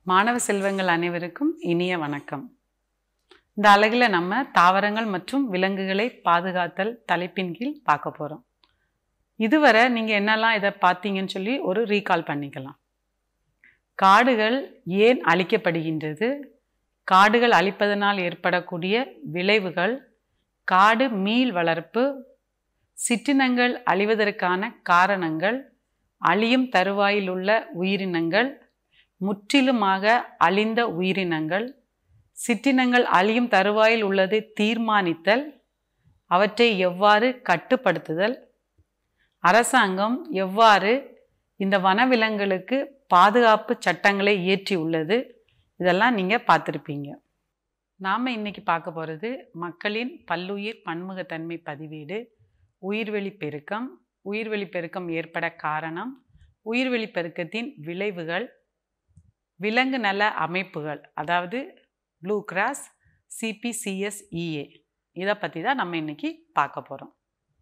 மாணவ செல்வங்கள் அனைவருக்கும் இனிய வணக்கம் இந்த அலகில் நம்ம தாவரங்கள் மற்றும் விலங்குகளை பாதுகாத்தல் தலைப்பின் கீழ் பார்க்க போகிறோம் இதுவரை நீங்கள் என்னெல்லாம் இதை பார்த்தீங்கன்னு சொல்லி ஒரு ரீகால் பண்ணிக்கலாம் காடுகள் ஏன் அழிக்கப்படுகின்றது காடுகள் அழிப்பதனால் ஏற்படக்கூடிய விளைவுகள் காடு மீள் வளர்ப்பு சிற்றினங்கள் அழிவதற்கான காரணங்கள் அழியும் தருவாயில் உள்ள உயிரினங்கள் முற்றிலுமாக அழிந்த உயிரினங்கள் சிற்றினங்கள் அழியும் தருவாயில் உள்ளதை தீர்மானித்தல் அவற்றை எவ்வாறு கட்டுப்படுத்துதல் அரசாங்கம் எவ்வாறு இந்த வனவிலங்குகளுக்கு பாதுகாப்பு சட்டங்களை இயற்றி உள்ளது இதெல்லாம் நீங்கள் பார்த்துருப்பீங்க நாம் இன்னைக்கு பார்க்க போகிறது மக்களின் பல்லுயிர் பன்முகத்தன்மை பதிவேடு உயிர்வெளி பெருக்கம் உயிர்வெளி பெருக்கம் ஏற்பட காரணம் உயிர்வெளி பெருக்கத்தின் விளைவுகள் விலங்கு நல அமைப்புகள் அதாவது ப்ளூ கிராஸ் சிபிசிஎஸ்இஏ இதை பற்றி தான் நம்ம இன்னைக்கு பார்க்க போகிறோம்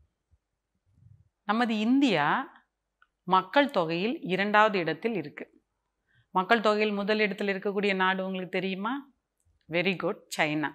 நமது இந்தியா மக்கள் தொகையில் இரண்டாவது இடத்தில் இருக்குது மக்கள் தொகையில் முதல் இடத்தில் இருக்கக்கூடிய நாடு உங்களுக்கு தெரியுமா வெரி குட் சைனா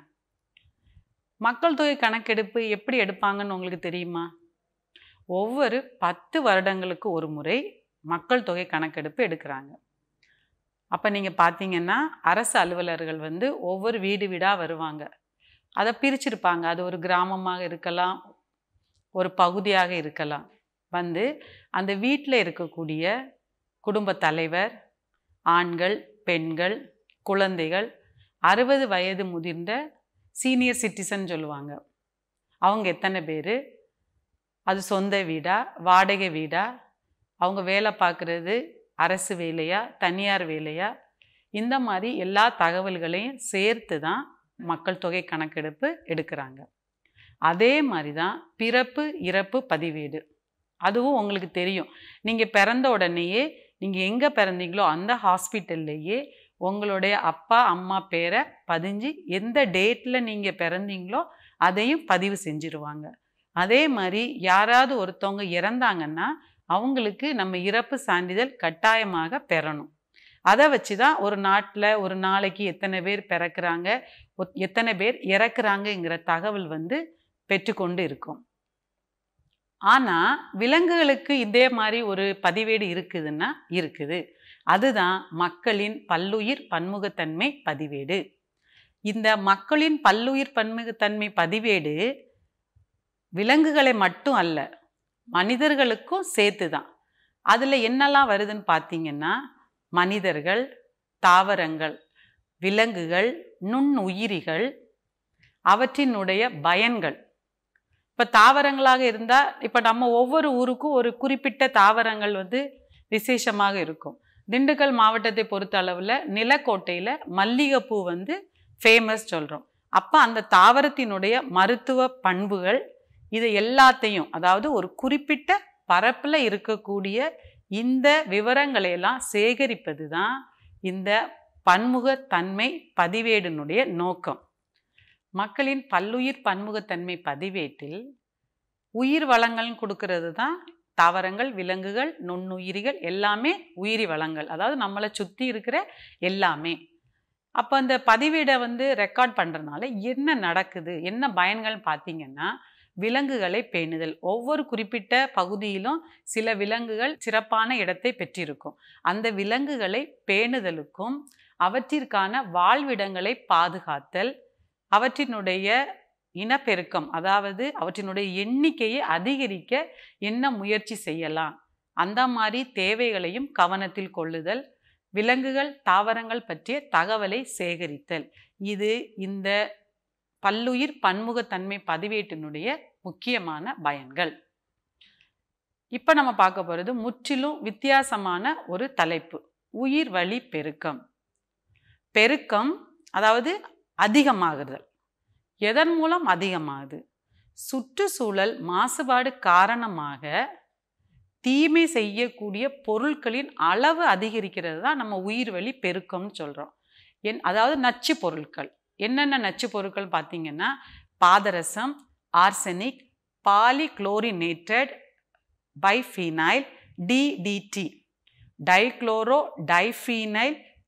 மக்கள் தொகை கணக்கெடுப்பு எப்படி எடுப்பாங்கன்னு உங்களுக்கு தெரியுமா ஒவ்வொரு பத்து வருடங்களுக்கு ஒரு முறை மக்கள் தொகை கணக்கெடுப்பு எடுக்கிறாங்க அப்போ நீங்கள் பார்த்தீங்கன்னா அரசு அலுவலர்கள் வந்து ஒவ்வொரு வீடு வீடாக வருவாங்க அதை பிரிச்சிருப்பாங்க அது ஒரு கிராமமாக இருக்கலாம் ஒரு பகுதியாக இருக்கலாம் வந்து அந்த வீட்டில் இருக்கக்கூடிய குடும்ப தலைவர் ஆண்கள் பெண்கள் குழந்தைகள் அறுபது வயது முதிர்ந்த சீனியர் சிட்டிசன் சொல்லுவாங்க அவங்க எத்தனை பேர் அது சொந்த வீடா வாடகை வீடா அவங்க வேலை பார்க்குறது அரசு வேலையா தனியார் வேலையா இந்த மாதிரி எல்லா தகவல்களையும் சேர்த்து தான் மக்கள் தொகை கணக்கெடுப்பு எடுக்கிறாங்க அதே மாதிரி தான் பிறப்பு இறப்பு பதிவேடு அதுவும் உங்களுக்கு தெரியும் நீங்கள் பிறந்த உடனேயே நீங்கள் எங்கே பிறந்தீங்களோ அந்த ஹாஸ்பிட்டல்லையே உங்களுடைய அப்பா அம்மா பேரை பதிஞ்சு எந்த டேட்டில் நீங்கள் பிறந்தீங்களோ அதையும் பதிவு செஞ்சுருவாங்க அதே மாதிரி யாராவது ஒருத்தவங்க இறந்தாங்கன்னா அவங்களுக்கு நம்ம இறப்பு சான்றிதழ் கட்டாயமாக பெறணும் அதை வச்சு தான் ஒரு நாட்டில் ஒரு நாளைக்கு எத்தனை பேர் பிறக்கிறாங்க எத்தனை பேர் இறக்குறாங்கங்கிற தகவல் வந்து பெற்றுக்கொண்டு இருக்கும் ஆனால் விலங்குகளுக்கு இதே மாதிரி ஒரு பதிவேடு இருக்குதுன்னா இருக்குது அதுதான் மக்களின் பல்லுயிர் பன்முகத்தன்மை பதிவேடு இந்த மக்களின் பல்லுயிர் பன்முகத்தன்மை பதிவேடு விலங்குகளை மட்டும் அல்ல மனிதர்களுக்கும் சேர்த்து தான் அதில் என்னெல்லாம் வருதுன்னு பார்த்தீங்கன்னா மனிதர்கள் தாவரங்கள் விலங்குகள் நுண்ணுயிரிகள் அவற்றினுடைய பயன்கள் இப்போ தாவரங்களாக இருந்தால் இப்போ நம்ம ஒவ்வொரு ஊருக்கும் ஒரு குறிப்பிட்ட தாவரங்கள் வந்து விசேஷமாக இருக்கும் திண்டுக்கல் மாவட்டத்தை பொறுத்த அளவில் நிலக்கோட்டையில் மல்லிகைப்பூ வந்து ஃபேமஸ் சொல்கிறோம் அப்போ அந்த தாவரத்தினுடைய மருத்துவ பண்புகள் இது எல்லாத்தையும் அதாவது ஒரு குறிப்பிட்ட பரப்பில் இருக்கக்கூடிய இந்த விவரங்களையெல்லாம் சேகரிப்பது தான் இந்த பன்முகத்தன்மை பதிவேடினுடைய நோக்கம் மக்களின் பல்லுயிர் பன்முகத்தன்மை பதிவேட்டில் உயிர் வளங்கள்னு கொடுக்கறது தான் தாவரங்கள் விலங்குகள் நுண்ணுயிரிகள் எல்லாமே உயிரி வளங்கள் அதாவது நம்மளை சுற்றி இருக்கிற எல்லாமே அப்போ அந்த பதிவேடை வந்து ரெக்கார்ட் பண்ணுறதுனால என்ன நடக்குது என்ன பயன்கள் பார்த்தீங்கன்னா விலங்குகளை பேணுதல் ஒவ்வொரு குறிப்பிட்ட பகுதியிலும் சில விலங்குகள் சிறப்பான இடத்தை பெற்றிருக்கும் அந்த விலங்குகளை பேணுதலுக்கும் அவற்றிற்கான வாழ்விடங்களை பாதுகாத்தல் அவற்றினுடைய இனப்பெருக்கம் அதாவது அவற்றினுடைய எண்ணிக்கையை அதிகரிக்க என்ன முயற்சி செய்யலாம் அந்த மாதிரி தேவைகளையும் கவனத்தில் கொள்ளுதல் விலங்குகள் தாவரங்கள் பற்றிய தகவலை சேகரித்தல் இது இந்த பல்லுயிர் பன்முகத்தன்மை பதிவேட்டினுடைய முக்கியமான பயன்கள் இப்போ நம்ம பார்க்க போகிறது முற்றிலும் வித்தியாசமான ஒரு தலைப்பு உயிர் வழி பெருக்கம் பெருக்கம் அதாவது அதிகமாகுதல் எதன் மூலம் அதிகமாகுது சுற்றுச்சூழல் மாசுபாடு காரணமாக தீமை செய்யக்கூடிய பொருட்களின் அளவு அதிகரிக்கிறது தான் நம்ம உயிர் வழி பெருக்கம்னு சொல்கிறோம் என் அதாவது நச்சு பொருட்கள் என்னென்ன நச்சு பொருட்கள் பார்த்தீங்கன்னா பாதரசம் arsenic polychlorinated biphenyl DDT 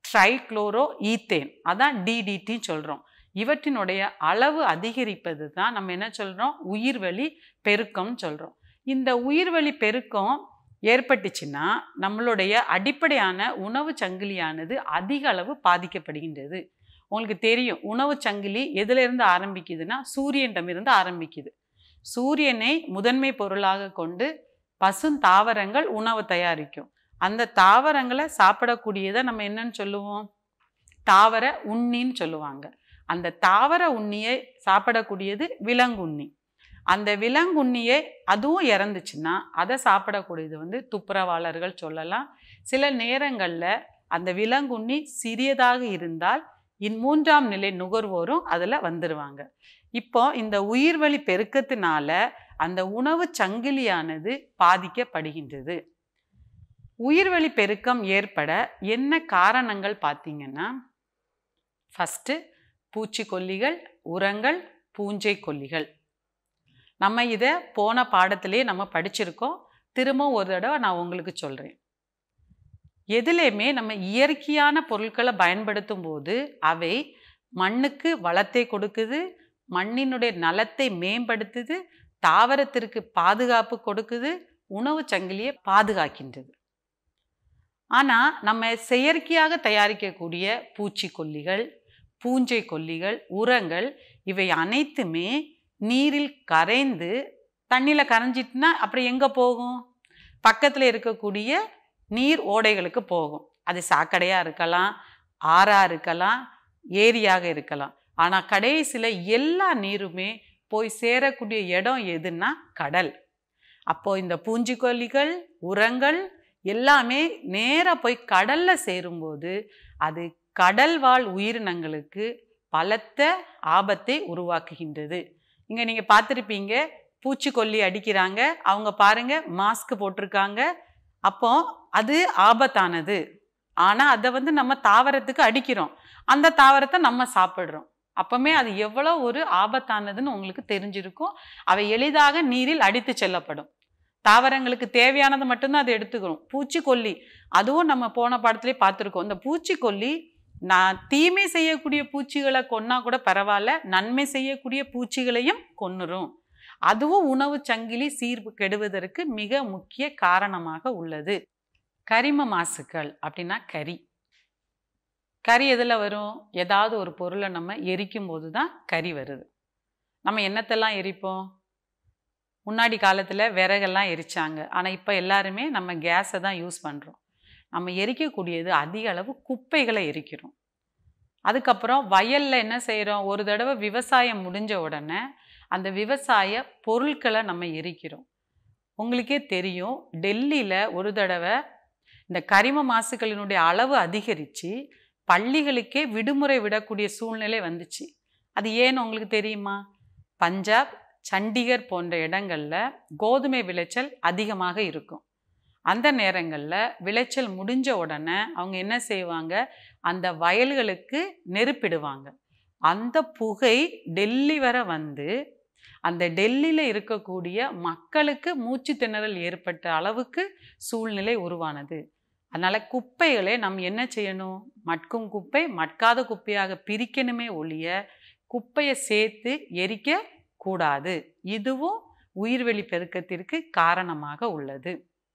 dichlorodiphenyltrichloroethane அதான் டிடிடின்னு சொல்கிறோம் இவற்றினுடைய அளவு அதிகரிப்பது தான் நம்ம என்ன சொல்கிறோம் உயிர்வழி பெருக்கம்னு சொல்கிறோம் இந்த உயிர்வழி பெருக்கம் ஏற்பட்டுச்சுன்னா நம்மளுடைய அடிப்படையான உணவு சங்கிலியானது அதிக அளவு பாதிக்கப்படுகின்றது உங்களுக்கு தெரியும் உணவு சங்கிலி எதிலிருந்து ஆரம்பிக்குதுன்னா சூரியனிடமிருந்து ஆரம்பிக்குது சூரியனை முதன்மை பொருளாக கொண்டு பசுந்தாவரங்கள் உணவு தயாரிக்கும் அந்த தாவரங்களை சாப்பிடக்கூடியதை நம்ம என்னன்னு சொல்லுவோம் தாவர உண்ணின்னு சொல்லுவாங்க அந்த தாவர உண்ணியை சாப்பிடக்கூடியது விலங்குண்ணி அந்த விலங்குண்ணியை அதுவும் இறந்துச்சுன்னா அதை சாப்பிடக்கூடியது வந்து துப்புரவாளர்கள் சொல்லலாம் சில நேரங்களில் அந்த விலங்குண்ணி சிறியதாக இருந்தால் இன் மூன்றாம் நிலை நுகர்வோரும் அதில் வந்துடுவாங்க இப்போ இந்த உயிர்வழி பெருக்கத்தினால அந்த உணவு சங்கிலியானது பாதிக்கப்படுகின்றது உயிர்வழி பெருக்கம் ஏற்பட என்ன காரணங்கள் பார்த்தீங்கன்னா ஃபஸ்ட்டு பூச்சிக்கொல்லிகள் உரங்கள் பூஞ்சை கொல்லிகள் நம்ம இதை போன பாடத்திலே நம்ம படிச்சிருக்கோம் திரும்ப ஒரு தடவை நான் உங்களுக்கு சொல்கிறேன் எதுலேயுமே நம்ம இயற்கையான பொருட்களை பயன்படுத்தும் போது அவை மண்ணுக்கு வளத்தை கொடுக்குது மண்ணினுடைய நலத்தை மேம்படுத்துது தாவரத்திற்கு பாதுகாப்பு கொடுக்குது உணவு சங்கிலியை பாதுகாக்கின்றது ஆனால் நம்ம செயற்கையாக தயாரிக்கக்கூடிய பூச்சிக்கொல்லிகள் பூஞ்சை கொல்லிகள் உரங்கள் இவை அனைத்துமே நீரில் கரைந்து தண்ணியில் கரைஞ்சிட்டுனா அப்புறம் எங்கே போகும் பக்கத்தில் இருக்கக்கூடிய நீர் ஓடைகளுக்கு போகும் அது சாக்கடையாக இருக்கலாம் ஆறாக இருக்கலாம் ஏரியாக இருக்கலாம் ஆனால் கடைசியில் எல்லா நீருமே போய் சேரக்கூடிய இடம் எதுன்னா கடல் அப்போது இந்த பூஞ்சிக்கொல்லிகள் உரங்கள் எல்லாமே நேராக போய் கடலில் சேரும்போது அது கடல் வாழ் உயிரினங்களுக்கு பலத்த ஆபத்தை உருவாக்குகின்றது இங்கே நீங்கள் பார்த்துருப்பீங்க பூச்சிக்கொல்லி அடிக்கிறாங்க அவங்க பாருங்க மாஸ்க் போட்டிருக்காங்க அப்போ அது ஆபத்தானது ஆனால் அதை வந்து நம்ம தாவரத்துக்கு அடிக்கிறோம் அந்த தாவரத்தை நம்ம சாப்பிட்றோம் அப்பவுமே அது எவ்வளோ ஒரு ஆபத்தானதுன்னு உங்களுக்கு தெரிஞ்சிருக்கும் அவை எளிதாக நீரில் அடித்து செல்லப்படும் தாவரங்களுக்கு தேவையானது மட்டும்தான் அதை எடுத்துக்கிறோம் பூச்சிக்கொல்லி அதுவும் நம்ம போன பாடத்திலே பார்த்துருக்கோம் இந்த பூச்சிக்கொல்லி நான் தீமை செய்யக்கூடிய பூச்சிகளை கொன்னா கூட பரவாயில்ல நன்மை செய்யக்கூடிய பூச்சிகளையும் கொன்னுரும் அதுவும் உணவு சங்கிலி சீர்பு கெடுவதற்கு மிக முக்கிய காரணமாக உள்ளது கரிம மாசுக்கள் அப்படின்னா கரி கரி எதில் வரும் ஏதாவது ஒரு பொருளை நம்ம எரிக்கும் போது தான் கரி வருது நம்ம என்னத்தெல்லாம் எரிப்போம் முன்னாடி காலத்தில் விறகெல்லாம் எரிச்சாங்க ஆனால் இப்போ எல்லாருமே நம்ம கேஸை தான் யூஸ் பண்ணுறோம் நம்ம எரிக்கக்கூடியது அதிக அளவு குப்பைகளை எரிக்கிறோம் அதுக்கப்புறம் வயலில் என்ன செய்கிறோம் ஒரு தடவை விவசாயம் முடிஞ்ச உடனே அந்த விவசாய பொருட்களை நம்ம எரிக்கிறோம் உங்களுக்கே தெரியும் டெல்லியில் ஒரு தடவை இந்த கரிம மாசுக்களினுடைய அளவு அதிகரித்து பள்ளிகளுக்கே விடுமுறை விடக்கூடிய சூழ்நிலை வந்துச்சு அது ஏன்னு உங்களுக்கு தெரியுமா பஞ்சாப் சண்டிகர் போன்ற இடங்களில் கோதுமை விளைச்சல் அதிகமாக இருக்கும் அந்த நேரங்களில் விளைச்சல் முடிஞ்ச உடனே அவங்க என்ன செய்வாங்க அந்த வயல்களுக்கு நெருப்பிடுவாங்க அந்த புகை டெல்லி வரை வந்து அந்த டெல்லியில் இருக்கக்கூடிய மக்களுக்கு மூச்சு திணறல் ஏற்பட்ட அளவுக்கு சூழ்நிலை உருவானது அதனால் குப்பைகளை நம்ம என்ன செய்யணும் மட்கும் குப்பை மட்காத குப்பையாக பிரிக்கணுமே ஒழிய குப்பையை சேர்த்து எரிக்க கூடாது இதுவும் உயிர்வெளி பெருக்கத்திற்கு காரணமாக உள்ளது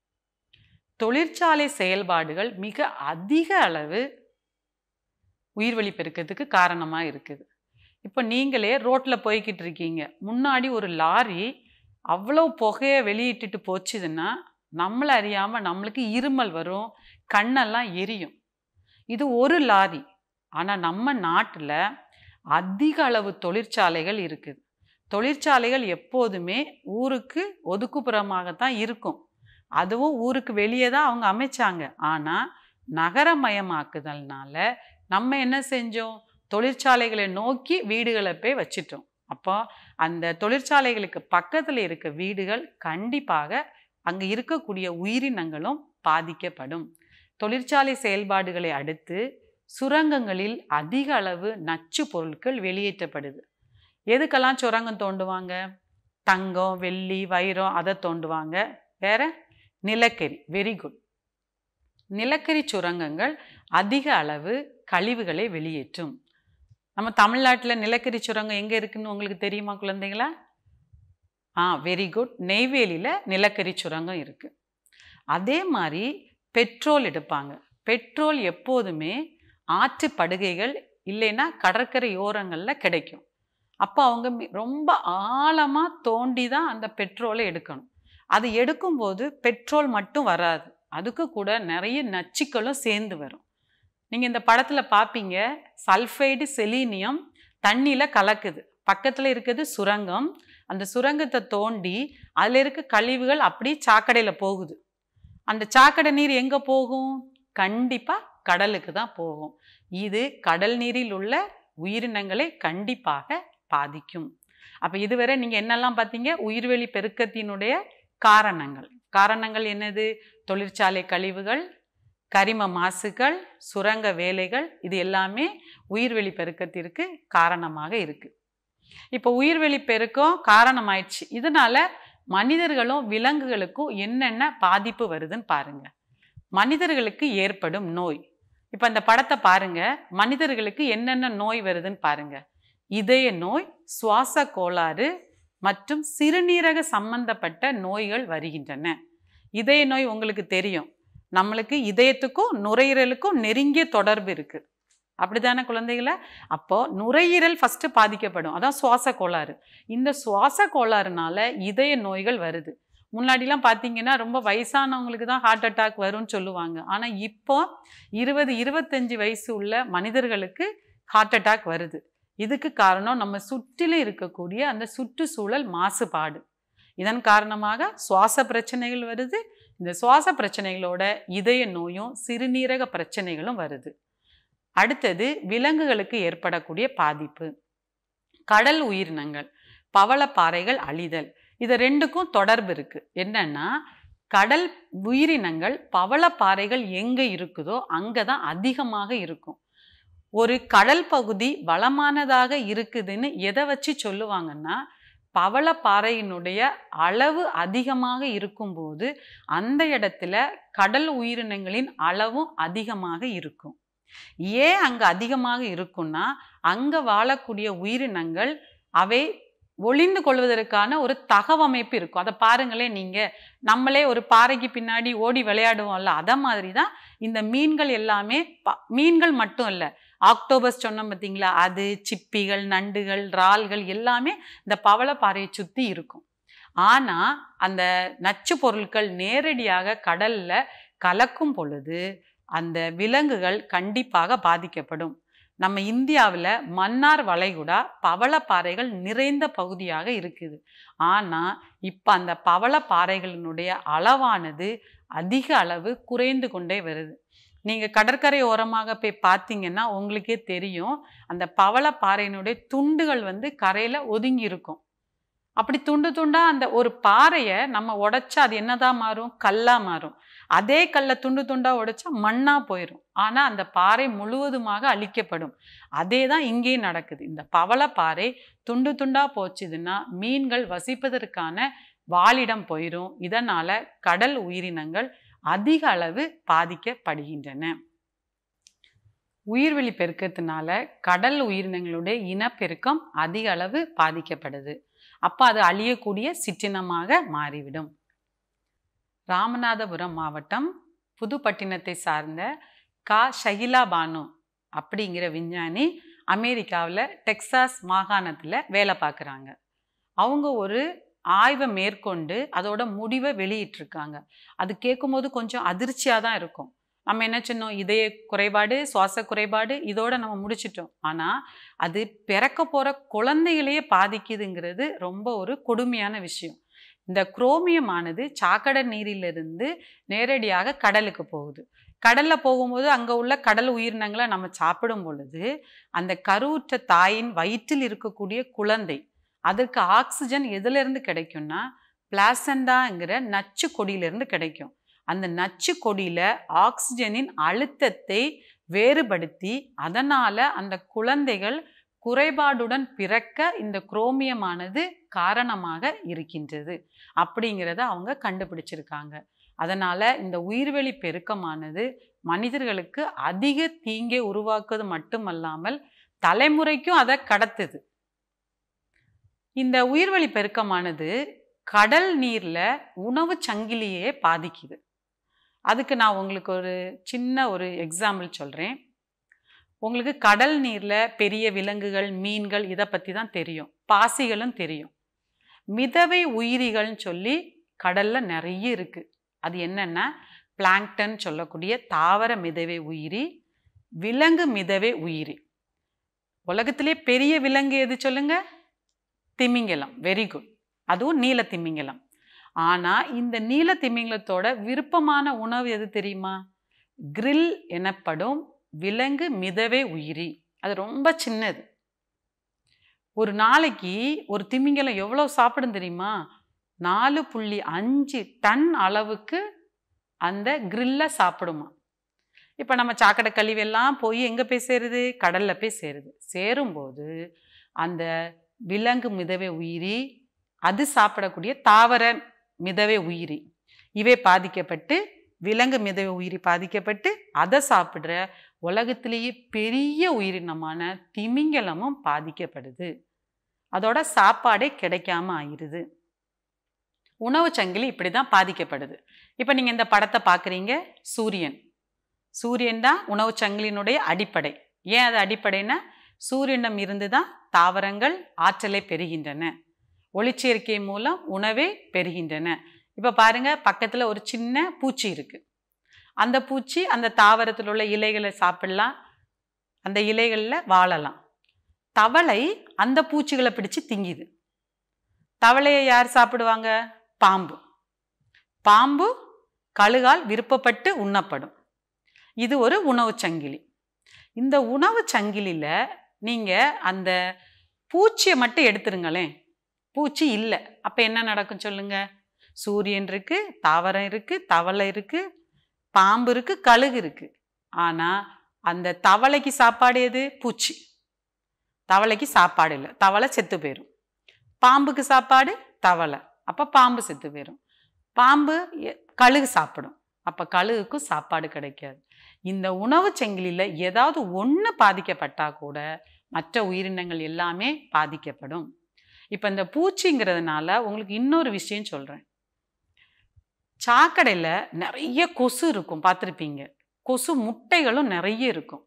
தொழிற்சாலை செயல்பாடுகள் மிக அதிக அளவு உயிர்வெளி பெருக்கத்துக்கு காரணமாக இருக்குது இப்போ நீங்களே ரோட்டில் போய்கிட்டு இருக்கீங்க முன்னாடி ஒரு லாரி அவ்வளோ புகையை வெளியிட்டுட்டு போச்சுதுன்னா நம்மளை அறியாமல் நம்மளுக்கு இருமல் வரும் கண்ணெல்லாம் எரியும் இது ஒரு லாரி ஆனால் நம்ம நாட்டில் அதிக அளவு தொழிற்சாலைகள் இருக்குது தொழிற்சாலைகள் எப்போதுமே ஊருக்கு ஒதுக்குப்புறமாகத்தான் இருக்கும் அதுவும் ஊருக்கு வெளியே தான் அவங்க அமைச்சாங்க ஆனால் நகரமயமாக்குதல்னால நம்ம என்ன செஞ்சோம் தொழிற்சாலைகளை நோக்கி வீடுகளை போய் வச்சிட்டோம் அப்போ அந்த தொழிற்சாலைகளுக்கு பக்கத்தில் இருக்க வீடுகள் கண்டிப்பாக அங்கே இருக்கக்கூடிய உயிரினங்களும் பாதிக்கப்படும் தொழிற்சாலை செயல்பாடுகளை அடுத்து சுரங்கங்களில் அதிக அளவு நச்சு பொருட்கள் வெளியேற்றப்படுது எதுக்கெல்லாம் சுரங்கம் தோண்டுவாங்க தங்கம் வெள்ளி வைரம் அதை தோண்டுவாங்க வேற நிலக்கரி வெரி குட் நிலக்கரி சுரங்கங்கள் அதிக அளவு கழிவுகளை வெளியேற்றும் நம்ம தமிழ்நாட்டில் நிலக்கரி சுரங்கம் எங்கே இருக்குன்னு உங்களுக்கு தெரியுமா குழந்தைங்களா ஆ வெரி குட் நெய்வேலியில் நிலக்கரி சுரங்கம் இருக்குது அதே மாதிரி பெட்ரோல் எடுப்பாங்க பெட்ரோல் எப்போதுமே ஆற்று படுகைகள் இல்லைன்னா கடற்கரை ஓரங்களில் கிடைக்கும் அப்போ அவங்க மி- ரொம்ப ஆழமாக தோண்டி தான் அந்த பெட்ரோலை எடுக்கணும் அது எடுக்கும்போது பெட்ரோல் மட்டும் வராது அதுக்கு கூட நிறைய நச்சுக்களும் சேர்ந்து வரும் நீங்கள் இந்த படத்தில் பார்ப்பீங்க சல்ஃபைடு செலீனியம் தண்ணியில் கலக்குது பக்கத்தில் இருக்குது சுரங்கம் அந்த சுரங்கத்தை தோண்டி அதில் இருக்க கழிவுகள் அப்படியே சாக்கடையில் போகுது அந்த சாக்கடை நீர் எங்கே போகும் கண்டிப்பாக கடலுக்கு தான் போகும் இது கடல் நீரில் உள்ள உயிரினங்களை கண்டிப்பாக பாதிக்கும் அப்போ இதுவரை நீங்கள் என்னெல்லாம் பார்த்தீங்க உயிர்வெளி பெருக்கத்தினுடைய காரணங்கள் காரணங்கள் என்னது தொழிற்சாலை கழிவுகள் கரிம மாசுகள் சுரங்க வேலைகள் இது எல்லாமே உயிர்வெளி பெருக்கத்திற்கு காரணமாக இருக்குது இப்போ உயிர்வெளி பெருக்கம் காரணமாயிடுச்சு இதனால மனிதர்களும் விலங்குகளுக்கும் என்னென்ன பாதிப்பு வருதுன்னு பாருங்க மனிதர்களுக்கு ஏற்படும் நோய் இப்போ அந்த படத்தை பாருங்க மனிதர்களுக்கு என்னென்ன நோய் வருதுன்னு பாருங்க இதய நோய் சுவாச கோளாறு மற்றும் சிறுநீரக சம்பந்தப்பட்ட நோய்கள் வருகின்றன இதய நோய் உங்களுக்கு தெரியும் நம்மளுக்கு இதயத்துக்கும் நுரையீரலுக்கும் நெருங்கிய தொடர்பு இருக்கு அப்படிதானே குழந்தைகள அப்போ நுரையீரல் ஃபர்ஸ்ட் பாதிக்கப்படும் அதான் சுவாச கோளாறு இந்த சுவாச கோளாறுனால இதய நோய்கள் வருது முன்னாடிலாம் பார்த்தீங்கன்னா ரொம்ப வயசானவங்களுக்கு தான் ஹார்ட் அட்டாக் வரும்னு சொல்லுவாங்க ஆனால் இப்போ இருபது இருபத்தஞ்சு வயசு உள்ள மனிதர்களுக்கு ஹார்ட் அட்டாக் வருது இதுக்கு காரணம் நம்ம சுற்றிலும் இருக்கக்கூடிய அந்த சுற்றுச்சூழல் மாசுபாடு இதன் காரணமாக சுவாச பிரச்சனைகள் வருது இந்த சுவாச பிரச்சனைகளோட இதய நோயும் சிறுநீரக பிரச்சனைகளும் வருது அடுத்தது விலங்குகளுக்கு ஏற்படக்கூடிய பாதிப்பு கடல் உயிரினங்கள் பவளப்பாறைகள் அழிதல் இது ரெண்டுக்கும் தொடர்பு இருக்கு என்னன்னா கடல் உயிரினங்கள் பவளப்பாறைகள் எங்கே இருக்குதோ அங்கே தான் அதிகமாக இருக்கும் ஒரு கடல் பகுதி வளமானதாக இருக்குதுன்னு எதை வச்சு சொல்லுவாங்கன்னா பவளப்பாறையினுடைய அளவு அதிகமாக இருக்கும்போது அந்த இடத்துல கடல் உயிரினங்களின் அளவும் அதிகமாக இருக்கும் ஏன் அங்கே அதிகமாக இருக்குன்னா அங்கே வாழக்கூடிய உயிரினங்கள் அவை ஒளிந்து கொள்வதற்கான ஒரு தகவமைப்பு இருக்கும் அதை பாருங்களேன் நீங்கள் நம்மளே ஒரு பாறைக்கு பின்னாடி ஓடி விளையாடுவோம்ல அதை மாதிரி தான் இந்த மீன்கள் எல்லாமே ப மீன்கள் மட்டும் இல்லை ஆக்டோபஸ் சொன்னோம் பார்த்தீங்களா அது சிப்பிகள் நண்டுகள் இறால்கள் எல்லாமே இந்த பவளப்பாறையை சுற்றி இருக்கும் ஆனால் அந்த நச்சு பொருட்கள் நேரடியாக கடலில் கலக்கும் பொழுது அந்த விலங்குகள் கண்டிப்பாக பாதிக்கப்படும் நம்ம இந்தியாவில் மன்னார் வளைகுடா பவளப்பாறைகள் நிறைந்த பகுதியாக இருக்குது ஆனால் இப்போ அந்த பவளப்பாறைகளினுடைய அளவானது அதிக அளவு குறைந்து கொண்டே வருது நீங்கள் கடற்கரை ஓரமாக போய் பார்த்தீங்கன்னா உங்களுக்கே தெரியும் அந்த பவளப்பாறையினுடைய துண்டுகள் வந்து கரையில் ஒதுங்கி இருக்கும் அப்படி துண்டு துண்டா அந்த ஒரு பாறையை நம்ம உடைச்சா அது என்னதான் மாறும் கல்லா மாறும் அதே கல்லை துண்டு துண்டா உடைச்சா மண்ணா போயிடும் ஆனா அந்த பாறை முழுவதுமாக அழிக்கப்படும் அதே தான் இங்கேயும் நடக்குது இந்த பவளப்பாறை துண்டு துண்டா போச்சுதுன்னா மீன்கள் வசிப்பதற்கான வாழிடம் போயிடும் இதனால கடல் உயிரினங்கள் அதிக அளவு பாதிக்கப்படுகின்றன உயிர்வெளி பெருக்கத்தினால கடல் உயிரினங்களுடைய இனப்பெருக்கம் அதிக அளவு பாதிக்கப்படுது அப்போ அது அழியக்கூடிய சிற்றினமாக மாறிவிடும் ராமநாதபுரம் மாவட்டம் புதுப்பட்டினத்தை சார்ந்த கா ஷகிலா பானு அப்படிங்கிற விஞ்ஞானி அமெரிக்காவில் டெக்சாஸ் மாகாணத்தில் வேலை பார்க்குறாங்க அவங்க ஒரு ஆய்வை மேற்கொண்டு அதோட முடிவை வெளியிட்டிருக்காங்க அது கேட்கும்போது கொஞ்சம் அதிர்ச்சியாக தான் இருக்கும் நம்ம என்ன சொன்னோம் இதய குறைபாடு சுவாச குறைபாடு இதோட நம்ம முடிச்சிட்டோம் ஆனால் அது பிறக்க போகிற குழந்தைகளையே பாதிக்குதுங்கிறது ரொம்ப ஒரு கொடுமையான விஷயம் இந்த குரோமியமானது சாக்கடை நீரிலிருந்து நேரடியாக கடலுக்கு போகுது கடலில் போகும்போது அங்கே உள்ள கடல் உயிரினங்களை நம்ம சாப்பிடும் பொழுது அந்த கருவுற்ற தாயின் வயிற்றில் இருக்கக்கூடிய குழந்தை அதற்கு ஆக்சிஜன் எதுலேருந்து கிடைக்கும்னா பிளாசண்டாங்கிற நச்சு கொடியிலிருந்து கிடைக்கும் அந்த நச்சு கொடியில் ஆக்சிஜனின் அழுத்தத்தை வேறுபடுத்தி அதனால் அந்த குழந்தைகள் குறைபாடுடன் பிறக்க இந்த குரோமியமானது காரணமாக இருக்கின்றது அப்படிங்கிறத அவங்க கண்டுபிடிச்சிருக்காங்க அதனால் இந்த உயிர்வெளி பெருக்கமானது மனிதர்களுக்கு அதிக தீங்கை உருவாக்குவது மட்டுமல்லாமல் தலைமுறைக்கும் அதை கடத்துது இந்த உயிர்வழி பெருக்கமானது கடல் நீரில் உணவு சங்கிலியே பாதிக்குது அதுக்கு நான் உங்களுக்கு ஒரு சின்ன ஒரு எக்ஸாம்பிள் சொல்கிறேன் உங்களுக்கு கடல் நீரில் பெரிய விலங்குகள் மீன்கள் இதை பற்றி தான் தெரியும் பாசிகளும் தெரியும் மிதவை உயிரிகள்னு சொல்லி கடலில் நிறைய இருக்குது அது என்னென்னா பிளாங்டன் சொல்லக்கூடிய தாவர மிதவை உயிரி விலங்கு மிதவை உயிரி உலகத்திலே பெரிய விலங்கு எது சொல்லுங்க திமிங்கலம் வெரி குட் அதுவும் நீல திமிங்கலம் ஆனால் இந்த நீல திமிங்கலத்தோட விருப்பமான உணவு எது தெரியுமா கிரில் எனப்படும் விலங்கு மிதவை உயிரி அது ரொம்ப சின்னது ஒரு நாளைக்கு ஒரு திமிங்கலம் எவ்வளோ சாப்பிடும் தெரியுமா நாலு புள்ளி அஞ்சு டன் அளவுக்கு அந்த கிரில்ல சாப்பிடுமா இப்போ நம்ம சாக்கடை கழிவெல்லாம் போய் எங்கே போய் சேருது கடலில் போய் சேருது சேரும்போது அந்த விலங்கு மிதவை உயிரி அது சாப்பிடக்கூடிய தாவர மிதவை உயிரி இவை பாதிக்கப்பட்டு விலங்கு மிதவை உயிரி பாதிக்கப்பட்டு அதை சாப்பிட்ற உலகத்திலேயே பெரிய உயிரினமான திமிங்கலமும் பாதிக்கப்படுது அதோட சாப்பாடே கிடைக்காம ஆயிருது உணவு சங்கிலி இப்படி தான் பாதிக்கப்படுது இப்போ நீங்கள் இந்த படத்தை பார்க்குறீங்க சூரியன் சூரியன் தான் உணவு சங்கிலினுடைய அடிப்படை ஏன் அது அடிப்படைன்னா சூரியனிடம் இருந்து தான் தாவரங்கள் ஆற்றலை பெறுகின்றன ஒளிச்சேர்க்கை மூலம் உணவை பெறுகின்றன இப்போ பாருங்க பக்கத்தில் ஒரு சின்ன பூச்சி இருக்கு அந்த பூச்சி அந்த தாவரத்தில் உள்ள இலைகளை சாப்பிடலாம் அந்த இலைகளில் வாழலாம் தவளை அந்த பூச்சிகளை பிடிச்சு திங்கிது தவளையை யார் சாப்பிடுவாங்க பாம்பு பாம்பு கழுகால் விருப்பப்பட்டு உண்ணப்படும் இது ஒரு உணவு சங்கிலி இந்த உணவு சங்கிலியில் நீங்கள் அந்த பூச்சியை மட்டும் எடுத்துருங்களேன் பூச்சி இல்லை அப்போ என்ன நடக்கும் சொல்லுங்க சூரியன் இருக்கு தாவரம் இருக்கு தவளை இருக்கு பாம்பு இருக்கு கழுகு இருக்கு ஆனால் அந்த தவளைக்கு சாப்பாடு எது பூச்சி தவளைக்கு சாப்பாடு இல்லை தவளை செத்து போயிடும் பாம்புக்கு சாப்பாடு தவளை அப்போ பாம்பு செத்து போயிடும் பாம்பு எ- கழுகு சாப்பிடும் அப்போ கழுகுக்கும் சாப்பாடு கிடைக்காது இந்த உணவு சங்கிலியில் ஏதாவது ஒன்று பாதிக்கப்பட்டா கூட மற்ற உயிரினங்கள் எல்லாமே பாதிக்கப்படும் இப்போ இந்த பூச்சிங்கிறதுனால உங்களுக்கு இன்னொரு விஷயம் சொல்கிறேன் சாக்கடையில் நிறைய கொசு இருக்கும் பார்த்துருப்பீங்க கொசு முட்டைகளும் நிறைய இருக்கும்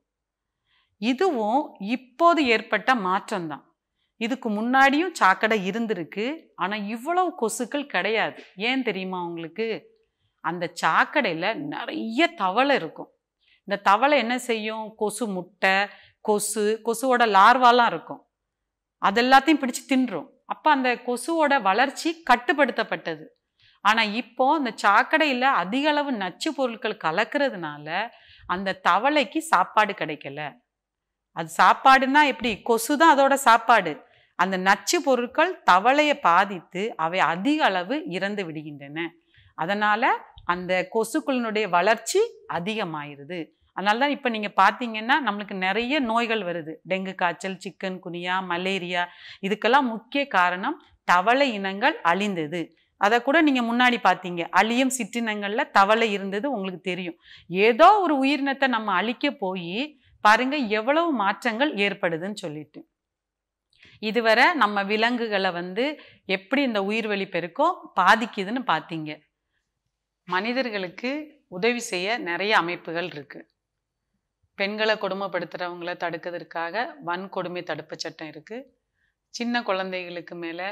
இதுவும் இப்போது ஏற்பட்ட மாற்றம்தான் இதுக்கு முன்னாடியும் சாக்கடை இருந்திருக்கு ஆனால் இவ்வளவு கொசுக்கள் கிடையாது ஏன் தெரியுமா உங்களுக்கு அந்த சாக்கடையில் நிறைய தவளை இருக்கும் இந்த தவளை என்ன செய்யும் கொசு முட்டை கொசு கொசுவோட லார்வாலாம் இருக்கும் அதெல்லாத்தையும் பிடிச்சு தின்றும் அப்போ அந்த கொசுவோட வளர்ச்சி கட்டுப்படுத்தப்பட்டது ஆனால் இப்போ இந்த சாக்கடையில் அதிக அளவு நச்சு பொருட்கள் கலக்கிறதுனால அந்த தவளைக்கு சாப்பாடு கிடைக்கல அது சாப்பாடுன்னா எப்படி கொசு தான் அதோட சாப்பாடு அந்த நச்சு பொருட்கள் தவளையை பாதித்து அவை அதிக அளவு இறந்து விடுகின்றன அதனால அந்த கொசுக்களினுடைய வளர்ச்சி அதிகமாயிருது அதனால தான் இப்போ நீங்கள் பார்த்தீங்கன்னா நம்மளுக்கு நிறைய நோய்கள் வருது டெங்கு காய்ச்சல் சிக்கன் குனியா மலேரியா இதுக்கெல்லாம் முக்கிய காரணம் தவளை இனங்கள் அழிந்தது அதை கூட நீங்கள் முன்னாடி பார்த்தீங்க அழியும் சிற்றினங்களில் தவளை இருந்தது உங்களுக்கு தெரியும் ஏதோ ஒரு உயிரினத்தை நம்ம அழிக்க போய் பாருங்க எவ்வளவு மாற்றங்கள் ஏற்படுதுன்னு சொல்லிட்டு இதுவரை நம்ம விலங்குகளை வந்து எப்படி இந்த உயிர்வெளி பெருக்கம் பாதிக்குதுன்னு பார்த்தீங்க மனிதர்களுக்கு உதவி செய்ய நிறைய அமைப்புகள் இருக்கு பெண்களை கொடுமைப்படுத்துகிறவங்கள தடுக்கிறதுக்காக வன்கொடுமை தடுப்பு சட்டம் இருக்கு சின்ன குழந்தைகளுக்கு மேலே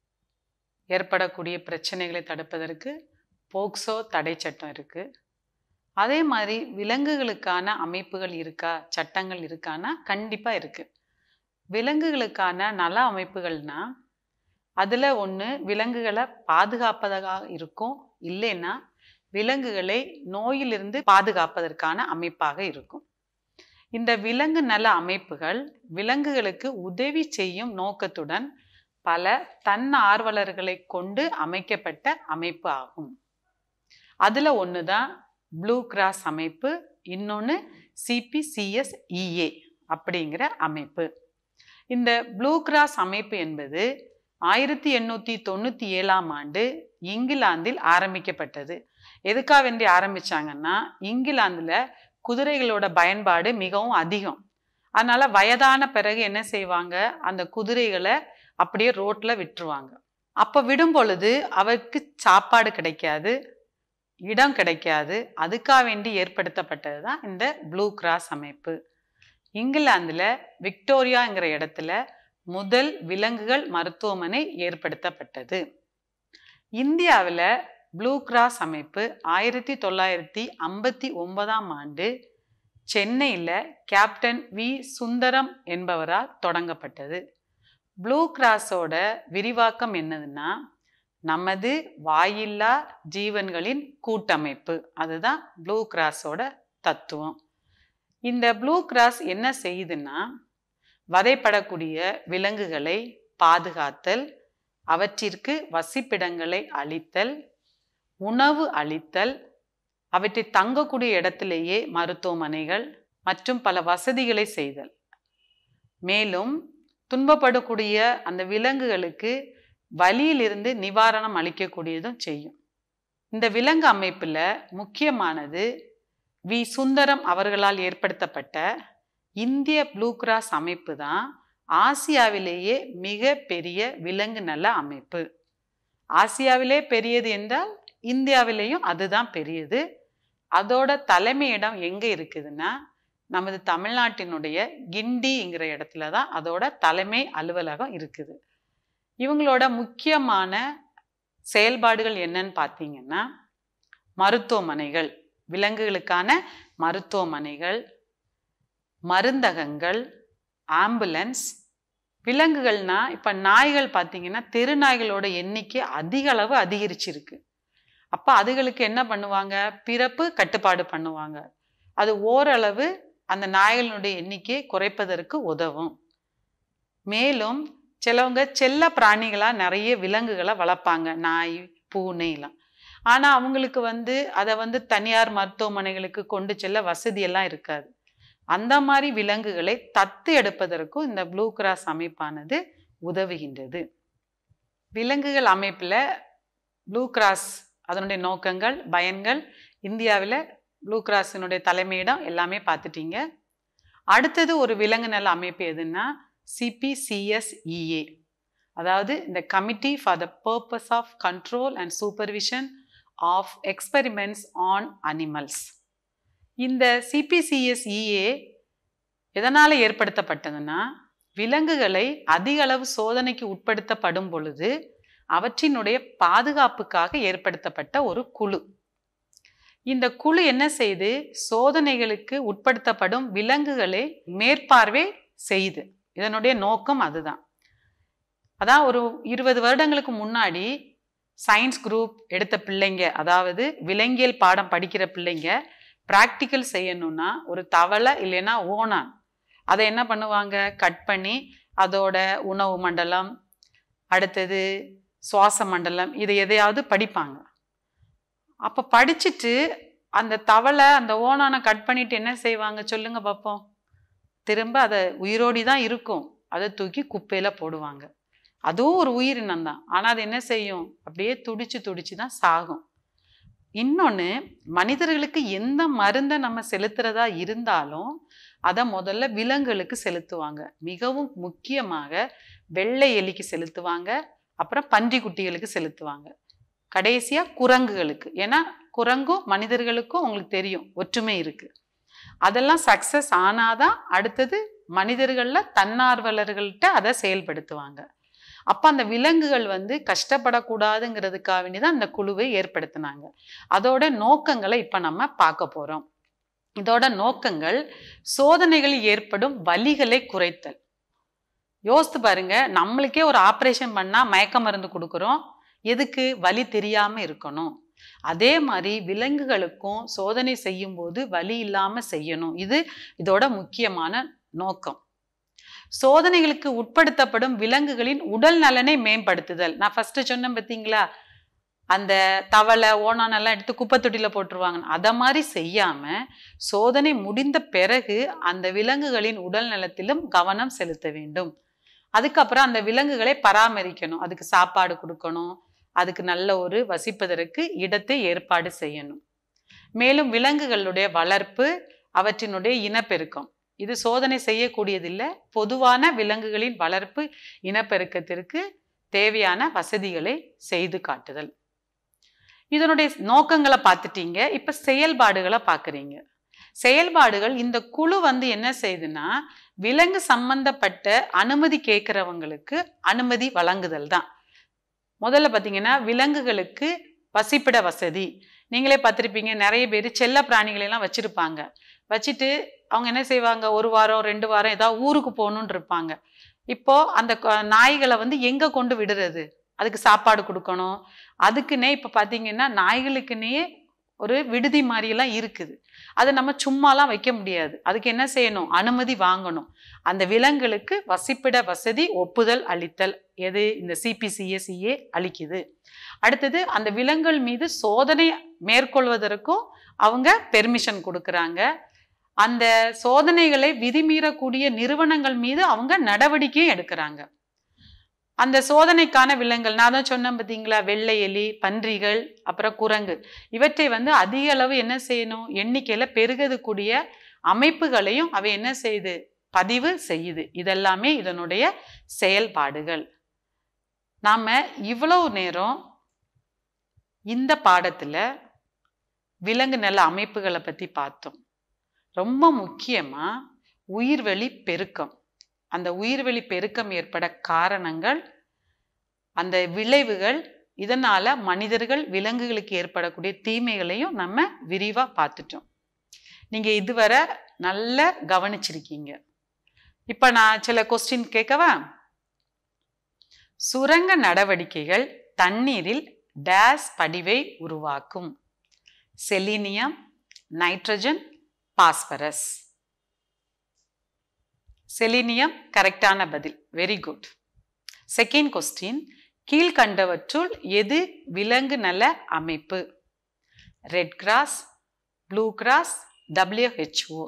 ஏற்படக்கூடிய பிரச்சனைகளை தடுப்பதற்கு போக்சோ தடை சட்டம் இருக்கு அதே மாதிரி விலங்குகளுக்கான அமைப்புகள் இருக்கா சட்டங்கள் இருக்கான்னா கண்டிப்பாக இருக்கு விலங்குகளுக்கான நல அமைப்புகள்னா அதில் ஒன்று விலங்குகளை பாதுகாப்பதாக இருக்கும் இல்லைன்னா விலங்குகளை நோயிலிருந்து பாதுகாப்பதற்கான அமைப்பாக இருக்கும் இந்த விலங்கு நல அமைப்புகள் விலங்குகளுக்கு உதவி செய்யும் நோக்கத்துடன் பல தன்னார்வலர்களை கொண்டு அமைக்கப்பட்ட அமைப்பு ஆகும் அதில் ஒன்று தான் ப்ளூ கிராஸ் அமைப்பு இன்னொன்று சிபிசிஎஸ்இஏ அப்படிங்கிற அமைப்பு இந்த ப்ளூ கிராஸ் அமைப்பு என்பது ஆயிரத்தி எண்ணூற்றி தொண்ணூற்றி ஏழாம் ஆண்டு இங்கிலாந்தில் ஆரம்பிக்கப்பட்டது எதுக்காக வேண்டி ஆரம்பிச்சாங்கன்னா இங்கிலாந்தில் குதிரைகளோட பயன்பாடு மிகவும் அதிகம் அதனால வயதான பிறகு என்ன செய்வாங்க அந்த குதிரைகளை அப்படியே ரோட்ல விட்டுருவாங்க அப்ப விடும் பொழுது அவருக்கு சாப்பாடு கிடைக்காது இடம் கிடைக்காது அதுக்காக வேண்டி ஏற்படுத்தப்பட்டது தான் இந்த ப்ளூ கிராஸ் அமைப்பு இங்கிலாந்துல விக்டோரியாங்கிற இடத்துல முதல் விலங்குகள் மருத்துவமனை ஏற்படுத்தப்பட்டது இந்தியாவில் ப்ளூ கிராஸ் அமைப்பு ஆயிரத்தி தொள்ளாயிரத்தி ஐம்பத்தி ஒன்பதாம் ஆண்டு சென்னையில் கேப்டன் வி சுந்தரம் என்பவரால் தொடங்கப்பட்டது ப்ளூ கிராஸோட விரிவாக்கம் என்னதுன்னா நமது வாயில்லா ஜீவன்களின் கூட்டமைப்பு அதுதான் ப்ளூ கிராஸோட தத்துவம் இந்த ப்ளூ கிராஸ் என்ன செய்யுதுன்னா வதைப்படக்கூடிய விலங்குகளை பாதுகாத்தல் அவற்றிற்கு வசிப்பிடங்களை அளித்தல் உணவு அளித்தல் அவற்றை தங்கக்கூடிய இடத்திலேயே மருத்துவமனைகள் மற்றும் பல வசதிகளை செய்தல் மேலும் துன்பப்படக்கூடிய அந்த விலங்குகளுக்கு வலியிலிருந்து நிவாரணம் அளிக்கக்கூடியதும் செய்யும் இந்த விலங்கு அமைப்பில் முக்கியமானது வி சுந்தரம் அவர்களால் ஏற்படுத்தப்பட்ட இந்திய ப்ளூ கிராஸ் அமைப்பு தான் ஆசியாவிலேயே மிக பெரிய விலங்கு நல அமைப்பு ஆசியாவிலே பெரியது என்றால் இந்தியாவிலேயும் அதுதான் பெரியது அதோட தலைமையிடம் எங்கே இருக்குதுன்னா நமது தமிழ்நாட்டினுடைய கிண்டிங்கிற இடத்துல தான் அதோட தலைமை அலுவலகம் இருக்குது இவங்களோட முக்கியமான செயல்பாடுகள் என்னன்னு பார்த்தீங்கன்னா மருத்துவமனைகள் விலங்குகளுக்கான மருத்துவமனைகள் மருந்தகங்கள் ஆம்புலன்ஸ் விலங்குகள்னா இப்போ நாய்கள் பார்த்தீங்கன்னா தெரு நாய்களோட எண்ணிக்கை அதிக அளவு அதிகரிச்சிருக்கு அப்போ அதுகளுக்கு என்ன பண்ணுவாங்க பிறப்பு கட்டுப்பாடு பண்ணுவாங்க அது ஓரளவு அந்த நாய்களினுடைய எண்ணிக்கையை குறைப்பதற்கு உதவும் மேலும் சிலவங்க செல்ல பிராணிகளாக நிறைய விலங்குகளை வளர்ப்பாங்க நாய் பூனைலாம் ஆனால் அவங்களுக்கு வந்து அதை வந்து தனியார் மருத்துவமனைகளுக்கு கொண்டு செல்ல வசதியெல்லாம் இருக்காது அந்த மாதிரி விலங்குகளை தத்து எடுப்பதற்கும் இந்த ப்ளூ கிராஸ் அமைப்பானது உதவுகின்றது விலங்குகள் அமைப்பில் ப்ளூ கிராஸ் அதனுடைய நோக்கங்கள் பயன்கள் இந்தியாவில் ப்ளூ கிராஸினுடைய தலைமையிடம் எல்லாமே பார்த்துட்டீங்க அடுத்தது ஒரு விலங்கு நல அமைப்பு எதுன்னா சிபிசிஎஸ்இஏ அதாவது இந்த committee for the purpose of control and supervision of experiments on animals இந்த சிபிசிஎஸ்இஏ எதனால் ஏற்படுத்தப்பட்டதுன்னா விலங்குகளை அதிக அளவு சோதனைக்கு உட்படுத்தப்படும் பொழுது அவற்றினுடைய பாதுகாப்புக்காக ஏற்படுத்தப்பட்ட ஒரு குழு இந்த குழு என்ன செய்து சோதனைகளுக்கு உட்படுத்தப்படும் விலங்குகளை மேற்பார்வை செய்து இதனுடைய நோக்கம் அதுதான் அதான் ஒரு இருபது வருடங்களுக்கு முன்னாடி சயின்ஸ் குரூப் எடுத்த பிள்ளைங்க அதாவது விலங்கியல் பாடம் படிக்கிற பிள்ளைங்க ப்ராக்டிக்கல் செய்யணும்னா ஒரு தவளை இல்லைன்னா ஓனான் அதை என்ன பண்ணுவாங்க கட் பண்ணி அதோட உணவு மண்டலம் அடுத்தது சுவாச மண்டலம் இதை எதையாவது படிப்பாங்க அப்போ படிச்சுட்டு அந்த தவளை அந்த ஓனானை கட் பண்ணிட்டு என்ன செய்வாங்க சொல்லுங்க பார்ப்போம் திரும்ப அதை உயிரோடி தான் இருக்கும் அதை தூக்கி குப்பையில் போடுவாங்க அதுவும் ஒரு உயிரினம் தான் ஆனால் அது என்ன செய்யும் அப்படியே துடிச்சு துடிச்சு தான் சாகும் இன்னொன்று மனிதர்களுக்கு எந்த மருந்தை நம்ம செலுத்துறதா இருந்தாலும் அதை முதல்ல விலங்குகளுக்கு செலுத்துவாங்க மிகவும் முக்கியமாக வெள்ளை எலிக்கு செலுத்துவாங்க அப்புறம் பன்றி குட்டிகளுக்கு செலுத்துவாங்க கடைசியாக குரங்குகளுக்கு ஏன்னா குரங்கும் மனிதர்களுக்கும் உங்களுக்கு தெரியும் ஒற்றுமை இருக்குது அதெல்லாம் சக்ஸஸ் ஆனாதான் அடுத்தது மனிதர்களில் தன்னார்வலர்கள்ட்ட அதை செயல்படுத்துவாங்க அப்போ அந்த விலங்குகள் வந்து கஷ்டப்படக்கூடாதுங்கிறதுக்காக வேண்டி தான் அந்த குழுவை ஏற்படுத்தினாங்க அதோட நோக்கங்களை இப்போ நம்ம பார்க்க போகிறோம் இதோட நோக்கங்கள் சோதனைகளில் ஏற்படும் வலிகளை குறைத்தல் யோசித்து பாருங்க நம்மளுக்கே ஒரு ஆப்ரேஷன் பண்ணால் மயக்க மருந்து கொடுக்குறோம் எதுக்கு வலி தெரியாமல் இருக்கணும் அதே மாதிரி விலங்குகளுக்கும் சோதனை செய்யும்போது வலி இல்லாமல் செய்யணும் இது இதோட முக்கியமான நோக்கம் சோதனைகளுக்கு உட்படுத்தப்படும் விலங்குகளின் உடல் நலனை மேம்படுத்துதல் நான் ஃபர்ஸ்ட் சொன்னேன் பார்த்தீங்களா அந்த தவளை ஓனானெல்லாம் எடுத்து குப்பை தொட்டியில் போட்டுருவாங்க அதை மாதிரி செய்யாம சோதனை முடிந்த பிறகு அந்த விலங்குகளின் உடல் நலத்திலும் கவனம் செலுத்த வேண்டும் அதுக்கப்புறம் அந்த விலங்குகளை பராமரிக்கணும் அதுக்கு சாப்பாடு கொடுக்கணும் அதுக்கு நல்ல ஒரு வசிப்பதற்கு இடத்தை ஏற்பாடு செய்யணும் மேலும் விலங்குகளுடைய வளர்ப்பு அவற்றினுடைய இனப்பெருக்கம் இது சோதனை செய்யக்கூடியதில்லை பொதுவான விலங்குகளின் வளர்ப்பு இனப்பெருக்கத்திற்கு தேவையான வசதிகளை செய்து காட்டுதல் இதனுடைய நோக்கங்களை பார்த்துட்டீங்க இப்போ செயல்பாடுகளை பார்க்குறீங்க செயல்பாடுகள் இந்த குழு வந்து என்ன செய்யுதுன்னா விலங்கு சம்பந்தப்பட்ட அனுமதி கேட்குறவங்களுக்கு அனுமதி வழங்குதல் தான் முதல்ல பார்த்தீங்கன்னா விலங்குகளுக்கு வசிப்பிட வசதி நீங்களே பார்த்துருப்பீங்க நிறைய பேர் செல்ல பிராணிகளை எல்லாம் வச்சுருப்பாங்க வச்சுட்டு அவங்க என்ன செய்வாங்க ஒரு வாரம் ரெண்டு வாரம் ஏதாவது ஊருக்கு போகணுன்னு இருப்பாங்க இப்போ அந்த க- நாய்களை வந்து எங்கே கொண்டு விடுறது அதுக்கு சாப்பாடு கொடுக்கணும் அதுக்குன்னே இப்போ பார்த்தீங்கன்னா நாய்களுக்குன்னே ஒரு விடுதி மாதிரியெல்லாம் இருக்குது அதை நம்ம சும்மாலாம் வைக்க முடியாது அதுக்கு என்ன செய்யணும் அனுமதி வாங்கணும் அந்த விலங்குகளுக்கு வசிப்பிட வசதி ஒப்புதல் அளித்தல் எது இந்த சிபிசிஎஸ்சிஏ அளிக்குது அடுத்தது அந்த விலங்குகள் மீது சோதனை மேற்கொள்வதற்கும் அவங்க பெர்மிஷன் கொடுக்குறாங்க அந்த சோதனைகளை விதிமீறக்கூடிய நிறுவனங்கள் மீது அவங்க நடவடிக்கையும் எடுக்கிறாங்க அந்த சோதனைக்கான விலங்குகள் நான் தான் சொன்னேன் பார்த்தீங்களா வெள்ளை எலி பன்றிகள் அப்புறம் குரங்கு இவற்றை வந்து அதிக அளவு என்ன செய்யணும் எண்ணிக்கையில் பெருகக்கூடிய அமைப்புகளையும் அவை என்ன செய்யுது பதிவு செய்யுது இதெல்லாமே இதனுடைய செயல்பாடுகள் நாம் இவ்வளவு நேரம் இந்த பாடத்தில் விலங்கு நல அமைப்புகளை பற்றி பார்த்தோம் ரொம்ப முக்கியமாக உயிர்வெளி பெருக்கம் அந்த உயிர்வெளி பெருக்கம் ஏற்பட காரணங்கள் அந்த விளைவுகள் இதனால் மனிதர்கள் விலங்குகளுக்கு ஏற்படக்கூடிய தீமைகளையும் நம்ம விரிவாக பார்த்துட்டோம் நீங்கள் இதுவரை நல்லா கவனிச்சிருக்கீங்க இப்போ நான் சில கொஸ்டின் கேட்கவா சுரங்க நடவடிக்கைகள் தண்ணீரில் டேஸ் படிவை உருவாக்கும் செலினியம் நைட்ரஜன் பாஸ்பரஸ் செலினியம் கரெக்டான பதில் வெரி குட் செகண்ட் கொஸ்டின் கீழ்கண்டவற்றுள் எது விலங்கு நல அமைப்பு Red Cross Blue Cross WHO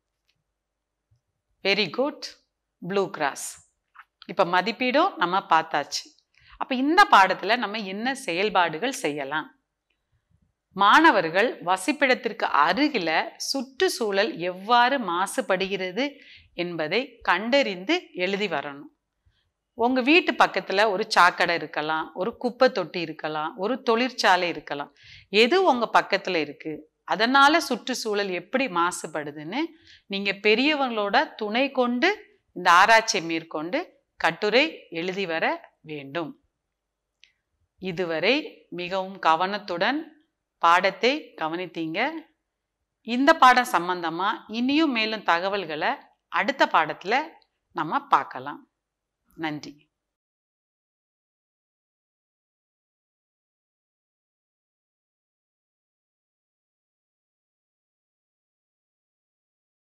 very good Blue Cross இப்போ மதிப்பீடும் நம்ம பார்த்தாச்சு அப்போ இந்த பாடத்தில் நம்ம என்ன செயல்பாடுகள் செய்யலாம் மாணவர்கள் வசிப்பிடத்திற்கு அருகில சுற்றுச்சூழல் எவ்வாறு மாசுபடுகிறது என்பதை கண்டறிந்து எழுதி வரணும் உங்கள் வீட்டு பக்கத்தில் ஒரு சாக்கடை இருக்கலாம் ஒரு குப்பை தொட்டி இருக்கலாம் ஒரு தொழிற்சாலை இருக்கலாம் எது உங்கள் பக்கத்தில் இருக்குது அதனால் சுற்றுச்சூழல் எப்படி மாசுபடுதுன்னு நீங்கள் பெரியவங்களோட துணை கொண்டு இந்த ஆராய்ச்சியை மேற்கொண்டு கட்டுரை எழுதி வர வேண்டும் இதுவரை மிகவும் கவனத்துடன் பாடத்தை கவனித்தீங்க இந்த பாடம் சம்பந்தமாக இனியும் மேலும் தகவல்களை அடுத்த பாடத்தில் நம்ம பார்க்கலாம் நன்றி